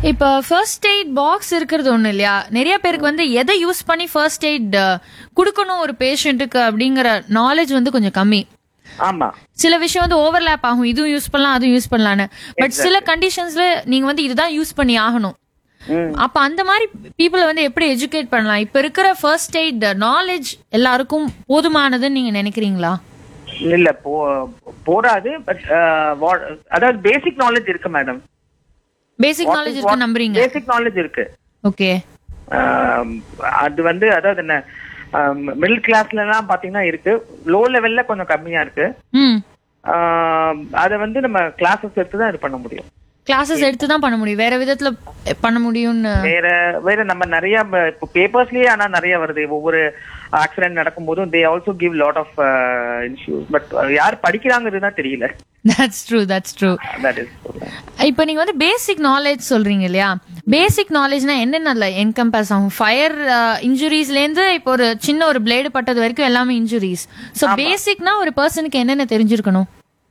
இப்போ first aid box இருக்கிறது ஒண்ணு இல்லையா நிறைய பேருக்கு வந்து எதை யூஸ் பண்ணி ஃபர்ஸ்ட் எய்ட் கொடுக்கணும் ஒரு பேஷண்ட்டுக்கு அப்படிங்கிற நாலேஜ் வந்து கொஞ்சம் கம்மி ஆமா சில விஷயம் வந்து ஓவர்லேப் ஆகும் இதுவும் யூஸ் பண்ணலாம் அதுவும் யூஸ் பண்ணலான்னு பட் சில கண்டிஷன்ஸ்ல நீங்க வந்து இதுதான் யூஸ் பண்ணி ஆகணும் ம். அப்ப அந்த மாதிரி பீப்புளை வந்து எப்படி எஜுகேட் பண்ணலாம் இப்ப இருக்கிற ஃபர்ஸ்ட் எய்ட் நாலேஜ் எல்லாருக்கும் போதுமானதுன்னு நீங்க நினைக்கிறீங்களா இல்ல போ போடாது பட் அதாவது பேசிக் நாலேஜ் இருக்கு மேடம் பேசிக் நாலேஜ் இருக்கு நம்புறீங்க பேசிக் நாலேஜ் இருக்கு ஓகே ஆம், அது வந்து அதாவது என்ன மிடில் கிளாஸ்ல எல்லாம் பாத்தீங்கன்னா இருக்கு லோ லெவல்ல கொஞ்சம் கம்மியா இருக்கு ம் ஆம், அத வந்து நம்ம கிளாஸஸ் எடுத்து தான் இது பண்ண முடியும் கிளாஸஸ் எடுத்து தான் பண்ண முடியும் வேற விதத்துல பண்ண முடியும்னு வேற வேற நம்ம நிறைய ப- இப்போ பேப்பர்ஸ்லயே ஆனா நிறைய வருது ஒவ்வொரு ஆக்சிடென்ட் நடக்கும்போதும் they also give lot of issues but யார் படிக்கிறாங்கிறது தான் தெரியல that's true that's true that is இப்போ நீங்க வந்து பேசிக் நாலேஜ் சொல்றீங்க இல்லையா பேசிக் நாலேஜ்னா என்னென்ன என்கம்பஸ் ஆகும் ஃபயர் இன்ஜுரிஸ்ல இருந்து இப்போ ஒரு சின்ன ஒரு பிளேடு பட்டது வரைக்கும் எல்லாமே இன்ஜுரிஸ் ஸோ பேசிக்னா ஒரு பர்சனுக்கு என்னென்ன தெரிஞ்சிருக்கணும்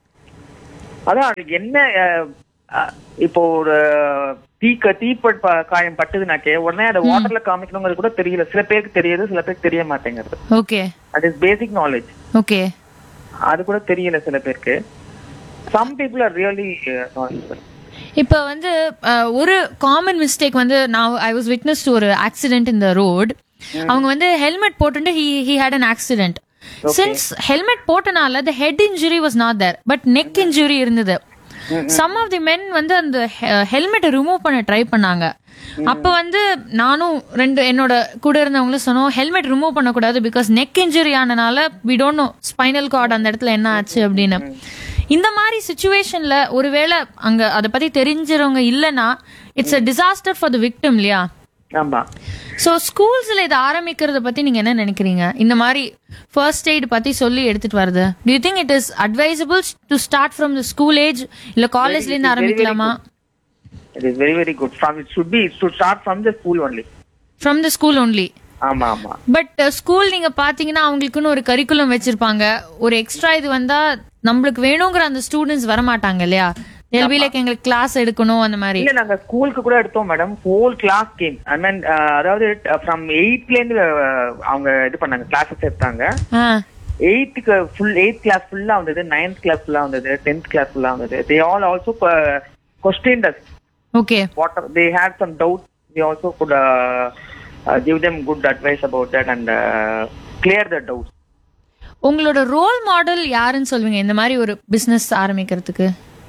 அதான் அது என்ன அஹ், அஹ், இப்போ ஒரு தீ க- தீ பட் ப- காயம் பட்டுதுனாக்கே உடனே அதை வாட்டர்ல காமிக்கணுங்கிறது கூட தெரியல சில பேருக்கு தெரியுது சில பேருக்கு தெரிய மாட்டேங்கிறது ஓகே அது இஸ் பேசிக் நாலேஜ் ஓகே அது கூட தெரியல சில பேருக்கு some people are really knowledge இப்போ வந்து அஹ், ஒரு காமன் மிஸ்டேக் வந்து நான் ஐ வாஸ் விட்னஸ் டு ஒரு ஆக்சிடென்ட் இந்த ரோட் அவங்க வந்து ஹெல்மெட் போட்டுட்டு he he had an accident since helmet போட்டனால the head injury was not there but neck injury இருந்தது சம் ஆஃப் தி மென் வந்து அந்த ஹெல்மெட்டை ரிமூவ் பண்ண ட்ரை பண்ணாங்க அப்ப வந்து நானும் ரெண்டு என்னோட கூட இருந்தவங்களும் சொன்னோம் ஹெல்மெட் ரிமூவ் பண்ணக்கூடாது பிகாஸ் நெக் இன்ஜுரி ஆனனால we don't know spinal cord அந்த இடத்துல என்ன ஆச்சு அப்படின்னு இந்த மாதிரி சுச்சுவேஷன்ல ஒருவேளை அங்க அதை பத்தி தெரிஞ்சவங்க இல்லைன்னா it's a disaster for the victim இல்லையா ஆமா ஸோ ஸ்கூல்ஸ்ல இதை ஆரம்பிக்கிறத பத்தி நீங்க என்ன நினைக்கிறீங்க இந்த மாதிரி ஃபர்ஸ்ட் எய்ட் பத்தி சொல்லி எடுத்துட்டு வருது do you think it is advisable to start from the school age இல்ல காலேஜ்ல இருந்து ஆரம்பிக்கலாமா it is very very good from it should be it should start from the school only from the school only ஆமா ஆமா but school நீங்க பாத்தீங்கன்னா அவங்களுக்குன்னு ஒரு கரிக்குலம் வச்சிருப்பாங்க ஒரு எக்ஸ்ட்ரா இது வந்தா நம்மளுக்கு வேணுங்கிற அந்த ஸ்டூடெண்ட்ஸ் வர மாட்டாங்க இல்லையா எல்பி லைக் எங்களுக்கு கிளாஸ் எடுக்கணும் அந்த மாதிரி இல்ல நாங்க ஸ்கூலுக்கு கூட எடுத்தோம் madam whole class came I mean அதாவது ஃப்ரம் எயித்ல இருந்து uh, அவங்க இது பண்ணாங்க கிளாஸஸ் எடுத்தாங்க ஆ எயித்துக்கு ஃபுல் எயித் கிளாஸ் ஃபுல்லா வந்தது நைன்த் கிளாஸ் ஃபுல்லா வந்தது டென்த் கிளாஸ் ஃபுல்லா வந்தது they all also questions okay what are- they had some doubts we also could uh, uh, give them good advice about that and uh, clear the doubts உங்களோட role model யாருன்னு சொல்லுவீங்க இந்த மாதிரி ஒரு business ஆரம்பிக்கிறதுக்கு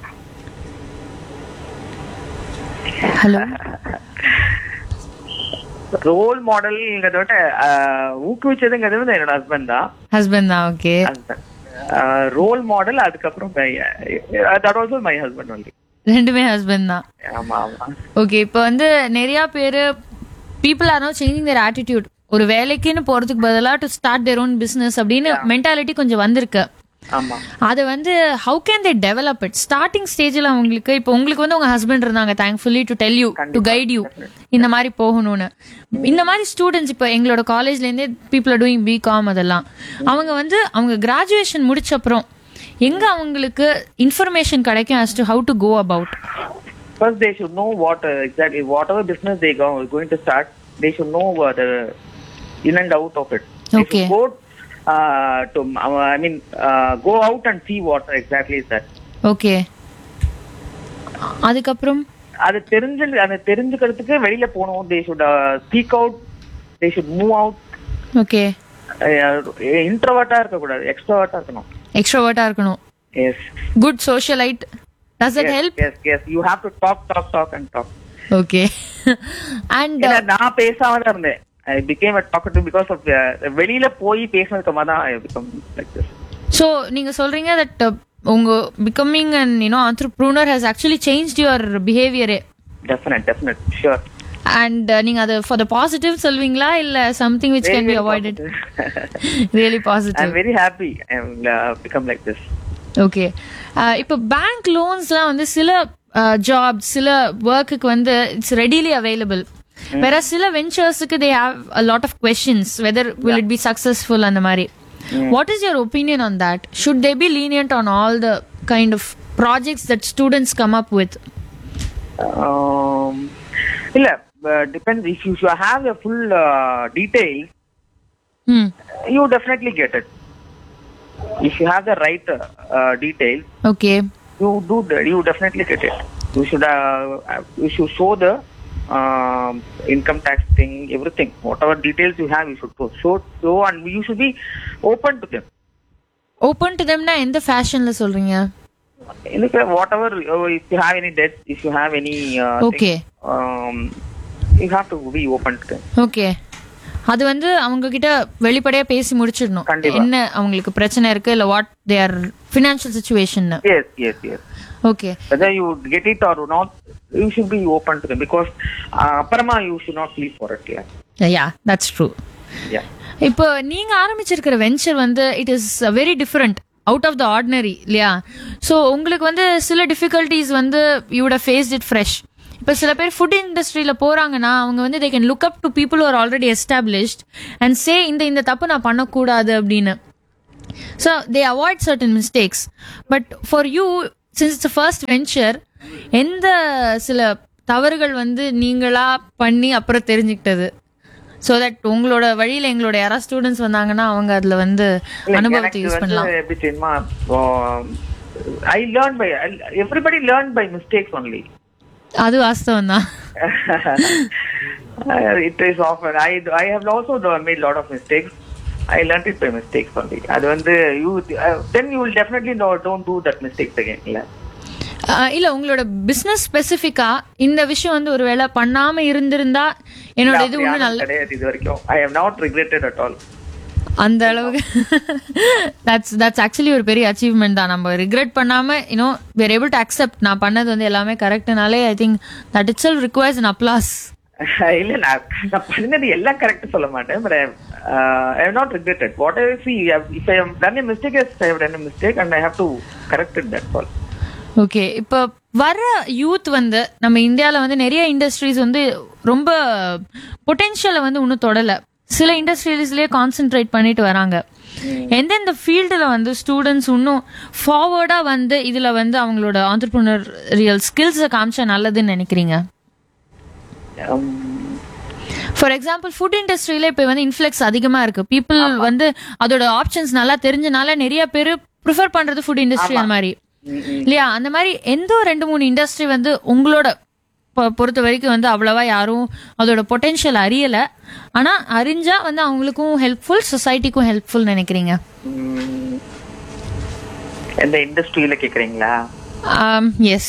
hello role மாடல்ங்கிறத விட uh, ஊக்குவிச்சதுங்கிறது வந்து என்னோட ஹஸ்பண்ட் தான் ஹஸ்பண்ட் தான் ஓகே ரோல் மாடல் அதுக்கப்புறம் that also my husband only ரெண்டுமே ஹஸ்பண்ட் தான் ஆமா ஆமா ஓகே இப்போ வந்து நிறைய பேர் people are no changing their attitude ஒரு வேலைக்குன்னு போறதுக்கு பதிலா to start their own business அப்படின்னு மென்டாலிட்டி கொஞ்சம் வந்திருக்கு ஆமா அது வந்து how can they develop it starting ஸ்டேஜ்ல உங்களுக்கு இப்போ உங்களுக்கு வந்து உங்க ஹஸ்பண்ட் இருந்தாங்க thankfully to tell you to guide you இந்த மாதிரி போகணும்னு இந்த மாதிரி ஸ்டூடெண்ட்ஸ் இப்போ எங்களோட காலேஜ்ல இருந்தே பீப்புள் ஆர் டூயிங் பிகாம் அதெல்லாம் அவங்க வந்து அவங்க கிராஜுவேஷன் முடிச்ச அப்புறம் எங்க அவங்களுக்கு இன்ஃபர்மேஷன் கிடைக்கும் as to how to go about first they should know what uh, exactly whatever business they go going to start they should know uh, the in and out of it they Okay. should go uh, to uh, i mean uh, go out and see what exactly is that okay அதுக்கப்புறம் அது தெரிஞ்சு அதை தெரிஞ்சுக்கிறதுக்கு வெளியில போகணும் they should speak out they should move out okay இன்ட்ரோவர்ட்டா இருக்க கூடாது எக்ஸ்ட்ரோவர்ட்டா இருக்கணும் எக்ஸ்ட்ரோவர்ட்டா இருக்கணும் yes good socialite does it help yes yes you have to talk talk talk and talk okay and ஏன்னா நான் பேசாம தான் இருந்தேன் I became a talkative because of வெளியில போய் பேசினதுக்கு அப்புறமா தான் I become like this so நீங்க சொல்றீங்க தட் உங்க becoming and you know entrepreneur has actually change your பிஹேவியரே டெஃபினட் டெஃபினட் ஷூர் அண்ட் நீங்க அது ஃபார் த பாசிட்டிவ் சொல்வீங்களா இல்ல something which can be avoided really I positive am very happy I become like this okay இப்போ bank லோன்ஸ்லாம் வந்து சில job சில ஒர்க்குக்கு வந்து இட்ஸ் ரெடிலி அவைலபிள் வேற சில வெஞ்சர்ஸுக்கு they have a lot of questions whether will it be successful அந்த மாதிரி what is your opinion on that should they be lenient on all the kind of projects that students come up with இல்ல depends if you have a full details hmm you definitely get it if you have the right uh, uh, details okay you do the, you definitely get it you should uh, uh, you should show the um income tax thing everything whatever details you have you should show show, show and you should be open to them open to தெம்னா எந்த ஃபேஷன்ல சொல்றீங்க Look at whatever uh, if you have any debt if you have any uh, thing, Okay. um you have to be open to them okay அது வந்து அவங்க கிட்ட வெளிப்படையா பேசி முடிச்சிடணும் கண்டிப்பா. என்ன அவங்களுக்கு பிரச்சனை இருக்கு இல்ல what they are financial situation yes yes yes okay whether you get it or not you should be open to them because uh, aparama you should not leave for it yeah yeah that's true yeah இப்போ நீங்க ஆரம்பிச்சிருக்கிற venture வந்து it is very different out of the ordinary இல்லையா so உங்களுக்கு வந்து சில difficulties வந்து யூட faced it fresh இப்போ சில பேர் ஃபுட் இண்டஸ்ட்ரியில போறாங்கன்னா அவங்க வந்து they can look up to people are already established and say இந்த இந்த தப்பு நான் பண்ணக்கூடாது அப்படின்னு so they avoid certain mistakes but for you since it's first venture எந்த சில தவறுகள் வந்து நீங்களா பண்ணி அப்புறம் தெரிஞ்சுக்கிட்டது ஸோ தட் உங்களோட வழியில எங்களோட யாராவது ஸ்டூடெண்ட்ஸ் வந்தாங்கன்னா அவங்க அதுல வந்து இல்ல, அனுபவத்தை எனக்கு யூஸ் வந்து பண்ணலாம் எப்படி தெரியுமா I learn by everybody learn by mistakes only அது வாஸ்தவம் தான் it is often I I have also made lot of mistakes I learn it by mistakes only அது வந்து you then you will definitely don't do that mistakes again இல்ல uh இல்ல உங்களோட business ஸ்பெசிஃபிக்கா இந்த விஷயம் வந்து ஒருவேளை பண்ணாம இருந்திருந்தா என்னோட இது அப்படி இன்னும் ஆனது நல்ல கிடையாது இது வரைக்கும் I have not regretted at all அந்த அளவுக்கு தட்ஸ் தட்ஸ் ஆக்சுவலி ஒரு பெரிய அச்சீவ்மெண்ட் தான் நம்ம ரிக்ரெட் பண்ணாம you know where able to accept நான் பண்ணது வந்து எல்லாமே கரெக்ட்னாலே I think that itself requires an applause இல்ல நான் நான் பண்ணது எல்லாம் கரெக்ட் சொல்ல மாட்டேன் but I have not regretted whatever see if I have done a mistake I have done a mistake and I have to correct it that all okay இப்போ வர youth வந்து நம்ம இந்தியாவில் வந்து நிறைய இண்டஸ்ட்ரீஸ் வந்து ரொம்ப பொட்டென்ஷியலை வந்து இன்னும் தொடலை சில இண்டஸ்ட்ரீஸ்லயே கான்சென்ட்ரேட் பண்ணிட்டு வராங்க எந்தெந்த ஃபீல்டில் வந்து ஸ்டூடெண்ட்ஸ் இன்னும் ஃபார்வர்டாக வந்து இதில் வந்து அவங்களோட ஆண்டர்பிரினர் ரியல் ஸ்கில்ஸை காமிச்சா நல்லதுன்னு நினைக்கிறீங்க ஃபார் எக்ஸாம்பிள் ஃபுட் இண்டஸ்ட்ரியில இப்போ வந்து இன்ஃப்ளெக்ஸ் அதிகமா இருக்கு பீப்புள் வந்து அதோட ஆப்ஷன்ஸ் நல்லா தெரிஞ்சனால நிறைய பேர் ப்ரிஃபர் பண்றது ஃபுட் இண்டஸ்ட்ரி அந்த மாதிரி இல்லையா அந்த மாதிரி எந்த ஒரு ரெண்டு மூணு இண்டஸ்ட்ரி வந்து உங்களோட பொ- பொறுத்த வரைக்கும் வந்து அவ்வளவா யாரும் அதோட பொட்டென்ஷியல் அறியல ஆனா அறிஞ்சா வந்து அவங்களுக்கும் ஹெல்ப்ஃபுல் சொசைட்டிக்கும் ஹெல்ப்ஃபுல் நினைக்கிறீங்க எந்த இண்டஸ்ட்ரியில கேக்குறீங்களா எஸ்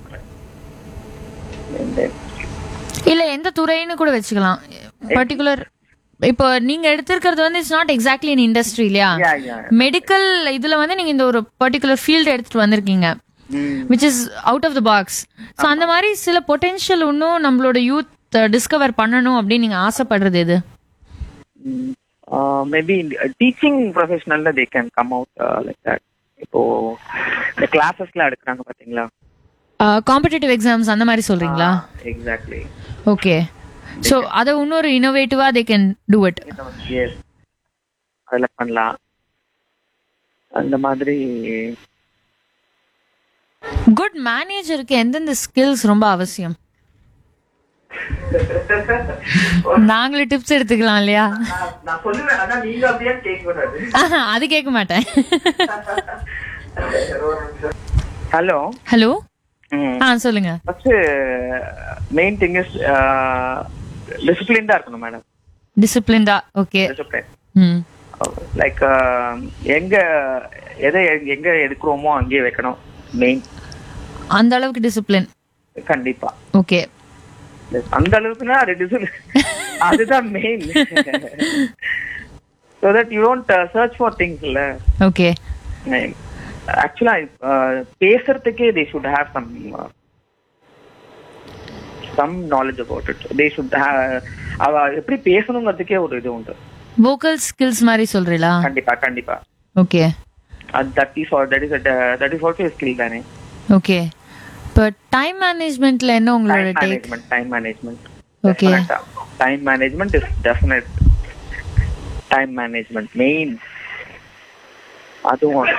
எந்த இல்ல எந்த துறைன்னு கூட வச்சுக்கலாம் பர்டிகுலர் இப்போ நீங்க எடுத்திருக்கிறது வந்து it's not exactly in industry இல்லையா Yeah, yeah. மெடிக்கல் இதுல வந்து நீங்க இந்த ஒரு பர்டிகுலர் ஃபீல்டு எடுத்துட்டு வந்திருக்கீங்க ம். Which is out of the box so அந்த மாதிரி சில பொட்டென்ஷியல் இன்னும் நம்மளோட யூத் டிஸ்கவர் பண்ணணும் அப்படின்னு நீங்க ஆசைப்படுறது எது மேபி டீச்சிங் ப்ரொஃபஷனல்ல they can come out like that இப்போ இந்த கிளாஸஸ்லாம் எடுக்கிறாங்க பாத்தீங்களா காம்படிட்டிவ் எக்ஸாம்ஸ் அந்த மாதிரி சொல்றீங்களா எக்ஸாக்ட்லி ஓகே ஸோ அதை இன்னொரு இனோவேட்டிவா they can do it yes அதில் பண்ணலாம் அந்த மாதிரி குட் மேனேஜருக்கு எந்தெந்த ஸ்கில்ஸ் ரொம்ப அவசியம் நாங்களும் டிப்ஸ் எடுத்துக்கலாம் இல்லையா நான் சொல்லுவேன் ஆனா நீங்க அப்படியே கேட்க கூடாது ஆஹா, அது கேட்க மாட்டேன் ஹலோ ஹலோ ஆ சொல்லுங்க ஃபர்ஸ்ட் மெயின் திங் இஸ் டிசிப்ளின்டா இருக்கணும் மேடம் டிசிப்ளின்டா ஓகே டிசிப்ளின் ம் லைக் எங்க எதை எங்க- எங்க எடுக்கிறோமோ அங்கேயே வைக்கணும் மெயின் அந்த அளவுக்கு டிசிப்ளின் கண்டிப்பா ஓகே அந்த அளவுக்குன்னா அது discipline. அதுதான் main so that you don't search for things இல்ல ஓகே ஆக்சுவலா பேசுறதுக்கே they should have some some knowledge about it they should அவ எப்படி பேசணுங்கிறதுக்கே ஒரு இது உண்டு வோக்கல் ஸ்கில்ஸ் மாதிரி சொல்றீங்களா கண்டிப்பா கண்டிப்பா ஓகே அது that is that is that is also skill தானே ஓகே இப்போ டைம் மேனேஜ்மெண்ட்ல என்ன உங்களோட time take management time management Okay. Time management is definite time management main அதுவும்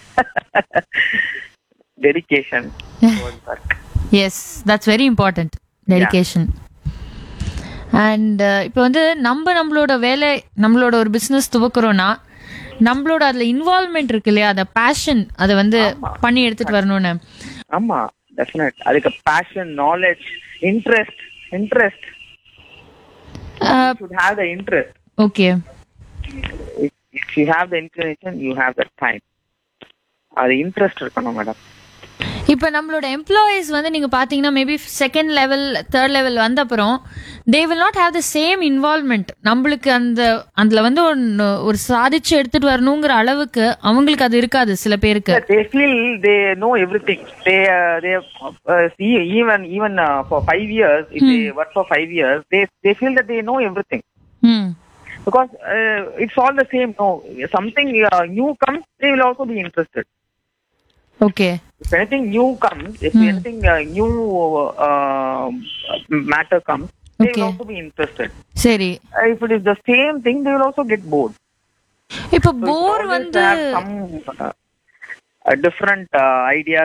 dedication yes that's very important dedication and இப்போ வந்து நம்ம நம்மளோட வேலை நம்மளோட ஒரு பிஸ்னஸ் துவக்கிறோம்னா நம்மளோட அதுல இன்வால்மெண்ட் இருக்கு இல்லையா அந்த பேஷன் அதை வந்து பண்ணி எடுத்துட்டு வரணும்னு ஆமா டெஃபினட் அதுக்கு passion knowledge interest interest should have the interest okay if, if you have the inclination you have that time அது இன்ட்ரெஸ்ட் இருக்கணும் மேடம் இப்போ நம்மளோட எம்ப்ளாயீஸ் வந்து நீங்க பாத்தீங்கன்னா maybe second level third level வந்த அப்புறம் they will not have the same involvement நம்மளுக்கு அந்த அதுல வந்து ஒன்னு ஒரு சாதிச்சு எடுத்துட்டு வரணுங்கிற அளவுக்கு அவங்களுக்கு அது இருக்காது சில பேருக்கு they feel they know everything they uh, they uh, see even even uh, for five years if they work for five years they they feel that they know everything ம் because uh, it's all the same no something uh, new comes they will also be interested okay if anything new comes if anything uh, new uh, matter comes they Okay. will also be interested சரி Uh, if it is the same thing they will also get bored இப்போ So it's bore always வந்து have some uh, a different uh, ideas